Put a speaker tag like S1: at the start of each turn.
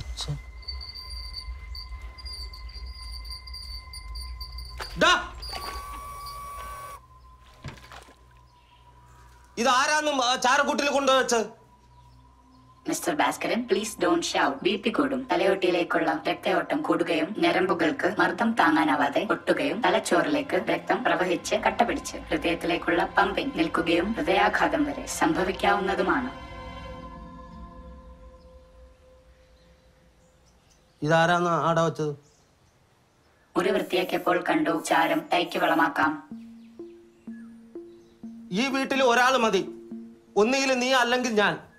S1: അച്ഛൻ
S2: ഇതാരാന്നും ചാരക്കൂട്ടിൽ കൊണ്ടുവച്ചത്
S3: mister Bhaskaran please don't shout B P കൂടും തലയോട്ടിയിലേക്കുള്ള രക്തയോട്ടം കൂടുകയും ഞരമ്പുകൾക്ക് മർദ്ദം താങ്ങാനാവാതെ ഒട്ടുകയും തലച്ചോറിലേക്ക് രക്തം പ്രവഹിച്ച് കട്ടപിടിച്ച് ഹൃദയത്തിലേക്കുള്ള പമ്പിംഗ് നിൽക്കുകയും ഹൃദയാഘാതം വരെ സംഭവിക്കാവുന്നതുമാണ്
S2: ഇതാരാന്ന് ആടെ വെച്ചത്
S3: മുറി വൃത്തിയാക്കിയപ്പോൾ കണ്ടു ചാരം തൈക്ക് വളമാക്കാം
S2: ഈ വീട്ടിൽ ഒരാൾ മതി ഒന്നുകിൽ നീ അല്ലെങ്കിൽ ഞാൻ